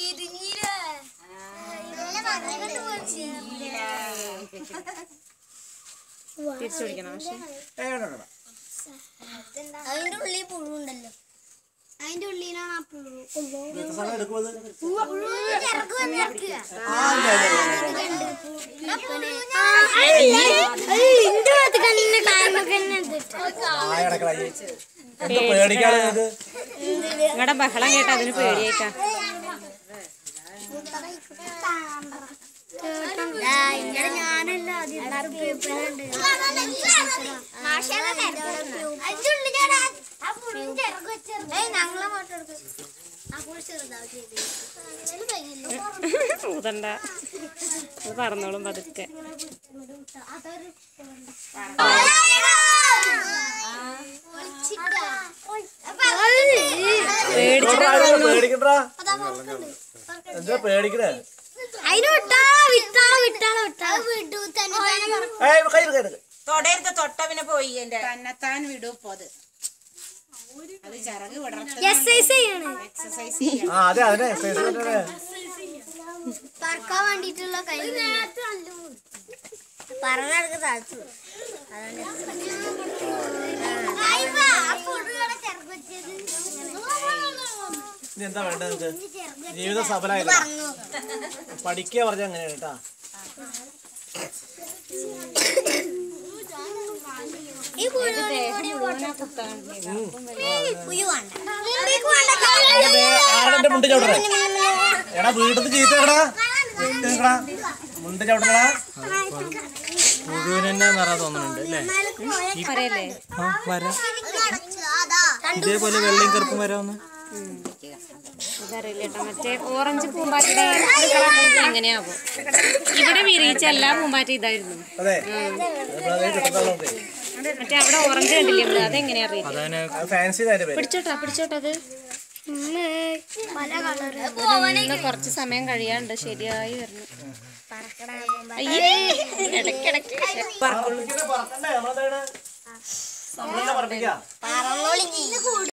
തിരിച്ചു പിടിക്കണം പക്ഷെ ഏ, വേണ്ട, വേണ്ട. അതിന്റെ ഉള്ളിൽ പുഴുണ്ടല്ലോ അതിന്റെ ഉള്ളിലാണ് ആ പുഴു എത്ര സമയം എടുക്കും അത്? പുഴു ചിറക് വന്നിറക്കുക ആ, ഇല്ല, ഇല്ല, ഇല്ല. ഇന്റെ ഭാഗത്ത് കണ്ണിന്റെ കായമൊക്കെ ആ, കിടക്കടാ ഈ. എന്താ പേടിക്കാതെ നിനക്ക് നിങ്ങളുടെ ബഹളം കേട്ട അതിന് പേടിയായിട്ടാ ഇങ്ങനെ ഞാനല്ല ഊതണ്ട അത് പറന്നോളും പതുക്കെ ഇതോടെ ആരും പേടിക്കണ്ടാ എന്താ പേടിക്കണേ അതിന് വിട്ടാ വിട്ടാ വിട്ടാ വിട്ടാ വിട്ടു തന്നെ ഏയ് കൈ എടുക്ക്, കൈ എടുക്ക്. തൊടരുത് തൊട്ടവിനെ പോയി എന്റെ തന്നെത്താൻ വിടൂ പോത് അത് ചിറക് വിടർത്ത എക്സസൈസ് ചെയ്യണേ എക്സസൈസ് ചെയ്യണം ആ അതെ അതിനെ എക്സസൈസ് തന്നെ പറക്കാൻ വേണ്ടിട്ടുള്ള കൈ പറഞ്ഞെടുക്ക് താഴ്ത്തു ഇനി എന്താ വേണ്ടത് നിനക്ക് ജീവിതം സഫലമായില്ല പഠിക്കുക പറഞ്ഞ അങ്ങനെയാണ് കേട്ടാ ഈ പുഴു പുഴു വേണ്ട ആരുടെ മുണ്ട് ചവിട്ടണേ എടാ വീട്ടിൽ നിന്ന് ചീത്ത എടാ വിട്ടേക്കടാ മുണ്ട് ചവിട്ടണടാ മുഴുവൻ തന്നെ നിറ തോന്നുന്നുണ്ട് അല്ലേ പറയല്ലേ ആ വരാം ഇതേപോലെ വെള്ളയും കറുപ്പും വരാമെന്ന് ഇതറിയില്ല കേട്ടോ മറ്റേ ഓറഞ്ച് പൂമ്പാറ്റയുടെ എങ്ങനെയാവോ ഇവിടെ വിരിയിച്ച എല്ലാ പൂമ്പാറ്റ ഇതായിരുന്നു അതെ ഇവിടെ അതേ കിട്ടുന്നുള്ളതുകൊണ്ടേ. മറ്റേ അവിടെ ഓറഞ്ച് കണ്ടില്ലേ നമ്മള് അതെങ്ങനെയാ അറിയില്ല അതതിനെ അത് ഫാൻസി അതിന്റെ പേര് പിടിച്ചോട്ടാ പിടിച്ചോട്ടാ അത് പല കളറ് ഇന്ന് കുറച്ച് സമയം കഴിയാണ്ട് ശരിയായി വരണം അയ്യേ ഇടയ്ക്കിടയ്ക്ക് പറക്കണ്ടേ നമ്മളെന്താണ് നമ്മളെന്താ പറപ്പിക്കാം പറന്നോളി